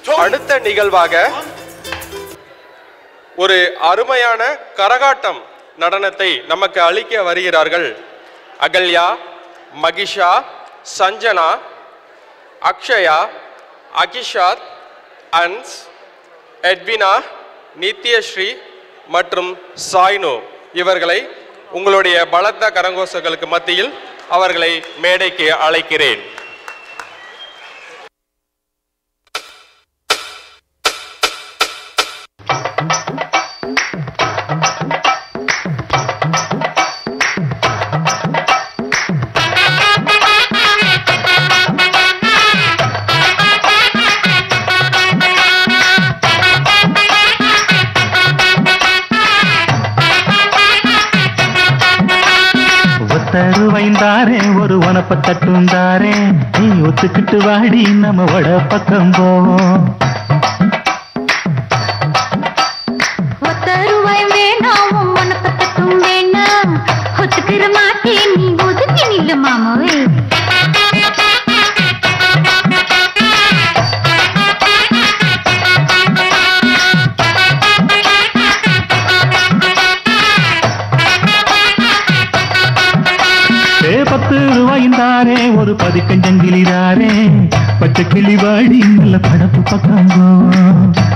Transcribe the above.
அடுத்த நிகழ்வாக ஒரு அருமையான கரகாட்டம் நடனத்தை நமக்கு அளிக்க வருகிறார்கள் அகல்யா மகிஷா சஞ்சனா அக்ஷயா அகிஷாத் அன்ஸ் எட்வினா நித்யஸ்ரீ மற்றும் சாய்னோ இவர்களை உங்களுடைய பலத்த கரங்கோசங்களுக்கு மத்தியில் அவர்களை மேடைக்கு அழைக்கிறேன் ஒத்தரு வைந்தாரே ஒரு உனப்ப தட்டுந்தாரே நீ ஒத்துக்கிட்டு வாடி நம்ம வட பக்கம் போவோம் ஒத்தருவாய் வேணாம் உன் மனத்தை தட்டும் வேணாம் ஒத்துக்கிற மாட்டேன் நீ ஒதுங்கி நில்லு மாமாவே ஏ பத்து ரூபாய்ந்தாரே ஒரு பதிக்கஞ்சங்கிலிதாரே பச்சை கிளி வாடி நல்ல படப்பு பக்கம் போவோம்